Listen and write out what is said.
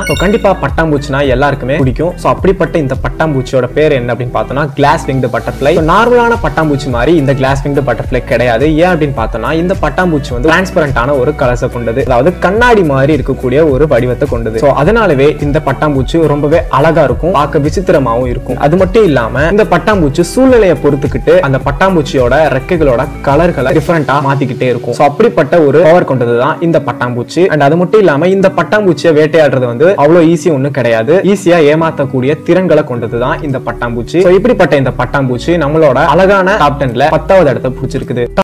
so கண்டிப்பா பட்டாம்பூச்சினா எல்லாருக்குமே பிடிக்கும் ஸோ அப்படிப்பட்ட இந்த பட்டாம்பூச்சியோட பேர் என்ன அப்படின்னு பார்த்தோம்னா கிளாஸ் விங்டு பட்டர்ஃப்ளை நார்மலான பட்டாம்பூச்சி மாதிரி இந்த கிளாஸ் விங்டு பட்டர்ஃப்ளை கிடையாது ஏன் அப்படின்னு பார்த்தோம்னா இந்த பட்டாம்பூச்சி வந்து டிரான்ஸ்பரண்டான ஒரு கலர்ஸை கொண்டது அதாவது கண்ணாடி மாதிரி இருக்கக்கூடிய ஒரு வடிவத்தை கொண்டது ஸோ அதனாலவே இந்த பட்டாம்பூச்சி ரொம்பவே அழகா இருக்கும் பார்க்க விசித்திரமாவும் இருக்கும் அது மட்டும் இல்லாம இந்த பட்டாம்பூச்சி சூழ்நிலையை பொறுத்துக்கிட்டு அந்த பட்டாம்பூச்சியோட ரெக்கைகளோட கலர்களை டிஃபரெண்டா மாத்திக்கிட்டே இருக்கும் ஸோ அப்படிப்பட்ட ஒரு பவர் கொண்டது தான் இந்த பட்டாம்பூச்சி அண்ட் அது மட்டும் இல்லாம இந்த பட்டாம்பூச்சியை வேட்டையாடுறது வந்து அவ்வளவு ஈஸி ஒன்றும் கிடையாது ஈஸியா ஏமாத்தக்கூடிய திறன்களை கொண்டது தான் இந்த பட்டாம்பூச்சி ஸோ இப்படிப்பட்ட இந்த பட்டாம்பூச்சி நம்மளோட அழகான டாப் டென்ல பத்தாவது இடத்தை பிடிச்சிருக்குது